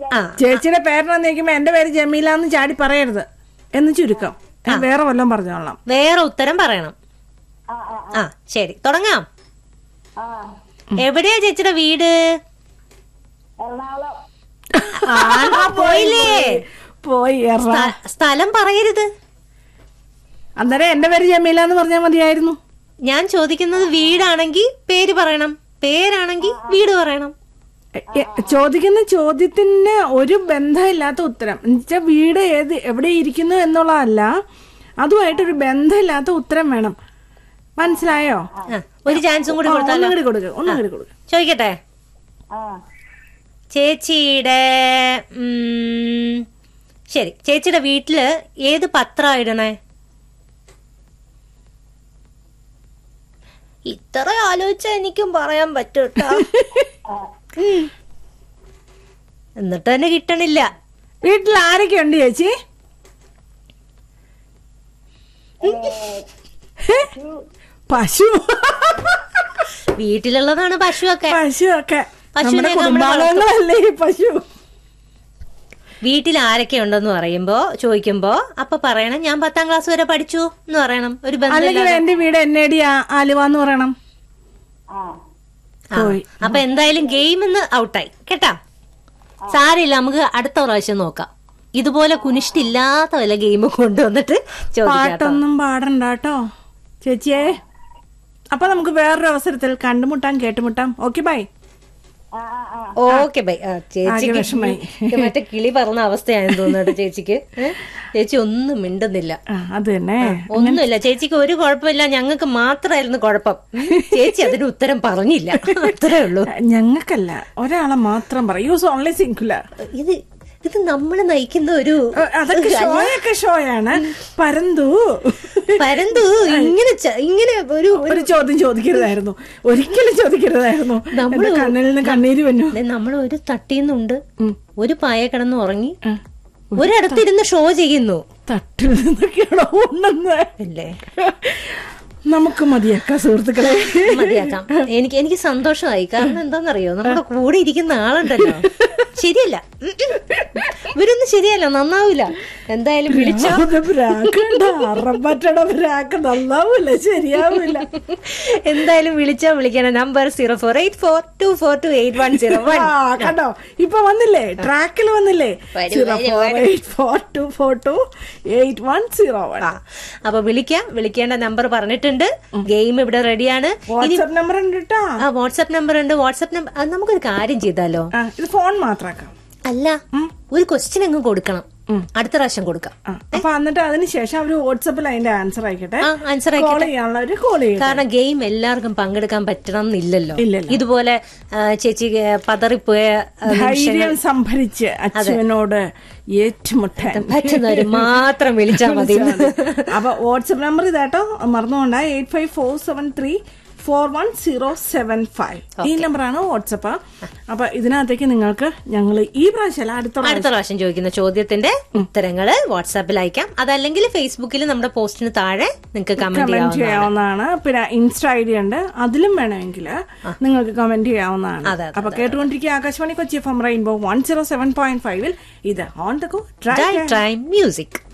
ആ ചേച്ചിയുടെ പേരെന്നാന്ന് ചോദിക്കുമ്പോ എന്റെ പേര് ജമീല എന്ന് ചാടി പറയരുത് എന്ന് ചുരുക്കം ഞാൻ വേറെ വല്ലതും പറഞ്ഞോളാം വേറെ ഉത്തരം പറയണം ആ ആ ആ ശരി തുടങ്ങാം ആ എവിടെയാ ചേച്ചിയുടെ വീട് എറണാകുളം ആ, പോയില്ലേ പോയി എറ സ്ഥ- സ്ഥലം പറയരുത് അന്നേരം എന്റെ പേര് ജമീല എന്ന് പറഞ്ഞാൽ മതിയായിരുന്നു ഞാൻ ചോദിക്കുന്നത് വീടാണെങ്കിൽ പേര് പറയണം പേരാണെങ്കിൽ വീട് പറയണം എ- എ- ചോദിക്കുന്ന ചോദ്യത്തിന് ഒരു ബന്ധമില്ലാത്ത ഉത്തരം എന്നുവെച്ചാൽ വീട് ഏത് എവിടെ ഇരിക്കുന്നു എന്നുള്ളതല്ല അതുമായിട്ടൊരു ബന്ധമില്ലാത്ത ഉത്തരം വേണം മനസ്സിലായോ ആ, ഒരു ചാൻസും കൂടി ആ, കൊടുത്താലോ ഒന്നും കൂടി കൊടുക്കുക ഒന്നും കൂടി കൊടുക്കുക ചോദിക്കട്ടെ ആ ചേച്ചിയുടെ ഉം, ശരി ചേച്ചിയുടെ വീട്ടില് ഏത് പത്രം ഇടണേ ഇത്ര ആലോചിച്ച എനിക്കും പറയാൻ പറ്റൂട്ടോ എന്നിട്ട് തന്നെ കിട്ടണില്ല വീട്ടിൽ ആരൊക്കെ ഉണ്ട് ചേച്ചി പശു വീട്ടിലുള്ളതാണ് പശുവൊക്കെ പശു ഒക്കെ പശുവിനെ നമ്മുടെ നമ്മള് കുടുംബാംഗങ്ങളല്ലേ ഈ പശു വീട്ടിൽ ആരൊക്കെ ഉണ്ടെന്ന് പറയുമ്പോ ചോദിക്കുമ്പോ അപ്പൊ പറയണം ഞാൻ പത്താം ക്ലാസ് വരെ പഠിച്ചു എന്ന് പറയണം ഒരു അല്ലെങ്കിൽ ബന്ധമില്ല എന്റെ വീട് എന്നേടി ആലുവ എന്ന് പറയണം ആ പോയി അപ്പൊ എന്തായാലും ഗെയിം ഇന്ന് ഔട്ടായി കേട്ടാ സാരില്ല നമുക്ക് അടുത്ത പ്രാവശ്യം നോക്കാം ഇതുപോലെ കുനിഷ്ടില്ലാത്ത വല്ല ഗെയിം കൊണ്ടുവന്നിട്ട് ചോദിക്കാം കേട്ടോ. പാട്ടൊന്നും പാടണ്ട കേട്ടോ ചേച്ചിയെ അപ്പൊ നമുക്ക് വേറൊരു അവസരത്തിൽ കണ്ടുമുട്ടാം കേട്ടുമുട്ടാം ഓക്കെ ബൈ ആ ആ ആ ഓക്കെ ബൈ ആ, ചേച്ചിക്ക് വിഷമായി. ഇത് മറ്റേ കിളി പറഞ്ഞ അവസ്ഥയാണെന്ന് തോന്നുന്നു ചേച്ചിക്ക് ഏ? ചേച്ചി ഒന്നും മിണ്ടുന്നില്ല ആ, അത് തന്നെ ഒന്നുമില്ല ചേച്ചിക്ക് ഒരു കുഴപ്പമില്ല ഞങ്ങൾക്ക് മാത്രമായിരുന്നു കുഴപ്പം ഉം. ചേച്ചി അതിന് ഉത്തരം പറഞ്ഞില്ല അത്രേ ഉള്ളൂ ഞങ്ങൾക്കല്ല ഒരാളെ മാത്രം പറയും യൂസ് ഓൺലി സിംഗുലർ ഇത് ഇത് നമ്മള് നയിക്കുന്ന ഒരു അതൊക്കെ ഷോയൊക്കെ ഷോയാണ് പരന്തു പരന്തു ഇങ്ങനെ ച- ഇങ്ങനെ ഒരു ഒരു ചോദ്യം ചോദിക്കരുതായിരുന്നു ഒരിക്കലും ചോദിക്കരുതായിരുന്നു എന്റെ കണ്ണിൽ നിന്ന് കണ്ണീര് വന്നു നമ്മൾ ഒരു തട്ടിന്നുണ്ട് ഒരു പായ കിടന്ന് ഉറങ്ങി ഒരിടത്തിരുന്ന് ഷോ ചെയ്യുന്നു തട്ടിൽ നിന്നൊക്കെയാണോ ഉണ്ടെന്ന് അല്ലേ നമുക്ക് മതിയാക്കാം സുഹൃത്തുക്കളെ മതിയാക്കാം എനിക്ക് എനിക്ക് സന്തോഷമായി കാരണം എന്താണെന്നറിയോ നമ്മുടെ കൂടെ ഇരിക്കുന്ന ആളുണ്ടല്ലോ ശരിയല്ല ഉം, ഉം. ഇവരൊന്നും ശരിയല്ല നന്നാവൂല എന്തായാലും വിളിച്ചോ ഭ്രാക്കണ്ട അറപ്പറ്റട ഭ്രാക്ക് നന്നാവൂല ശരിയാവൂല എന്തായാലും വിളിച്ചോ വിളിക്കണം number zero four eight four two four two eight one zero one ആ കണ്ടോ ഇപ്പൊ വന്നില്ലേ ട്രാക്കിൽ വന്നില്ലേ വരൂ, സീറോ വരൂ, four eight four two four two eight one zero one ആ അപ്പൊ വിളിക്കാം വിളിക്കേണ്ട നമ്പർ പറഞ്ഞിട്ടുണ്ട് ഗെയിം ഇവിടെ റെഡിയാണ് വാട്സ്ആപ്പ് നമ്പർ ഉണ്ട് കേട്ടോ ആ വാട്സ്ആപ്പ് നമ്പർ ഉണ്ട് വാട്സ്ആപ്പ് നമ്പർ അത് നമുക്കൊരു കാര്യം ചെയ്താലോ ആ ഇത് ഫോൺ മാത്രാക്കാം അല്ല ഒരു ക്വസ്റ്റ്യൻ അങ്ങ് കൊടുക്കണം അടുത്ത പ്രാവശ്യം കൊടുക്കാം ആ, അപ്പൊ എന്നിട്ട് അതിനുശേഷം അവര് വാട്സപ്പിൽ അതിന്റെ ആൻസർ അയക്കട്ടെ ആ ആൻസർ കോൾ ചെയ്യാനുള്ളവര് കോൾ ചെയ്യും കാരണം ഗെയിം എല്ലാവർക്കും പങ്കെടുക്കാൻ പറ്റണം എന്നില്ലല്ലോ ഇല്ലല്ലോ. ഇതുപോലെ ആ, ചേച്ചി ഏ, പതറിപ്പോയ ആ, ധൈര്യം സംഭരിച്ച് അച്ഛനോട് ഏറ്റുമുട്ടാൻ പറ്റുന്നവര് മാത്രം വിളിച്ചാൽ മതി അപ്പൊ വാട്സപ്പ് നമ്പർ ഇതാട്ടോ മറന്നുകൊണ്ട eight five four seven three four one zero seven five ഈ നമ്പറാണ് വാട്സപ്പ് അപ്പൊ ഇതിനകത്തേക്ക് നിങ്ങൾക്ക് ഞങ്ങൾ ഈ പ്രാവശ്യം അടുത്ത പ്രാവശ്യം അടുത്ത പ്രാവശ്യം ചോദിക്കുന്ന ചോദ്യത്തിന്റെ ഉത്തരങ്ങള് വാട്സാപ്പിൽ അയക്കാം അതല്ലെങ്കിൽ ഫേസ്ബുക്കിൽ നമ്മുടെ പോസ്റ്റിന് താഴെ നിങ്ങൾക്ക് കമന്റ് കമന്റ് ചെയ്യാം ചെയ്യാവുന്നതാണ് പിന്നെ ഇൻസ്റ്റ ഐ ഡി ഉണ്ട് അതിലും വേണമെങ്കിൽ നിങ്ങൾക്ക് കമന്റ് ചെയ്യാവുന്നതാണ് അതെ, അതെ, അപ്പൊ കേട്ടുകൊണ്ടിരിക്കുക Akashvani Kochi F M rainbow one zero seven point ഫൈവിൽ ഇത് on the go time music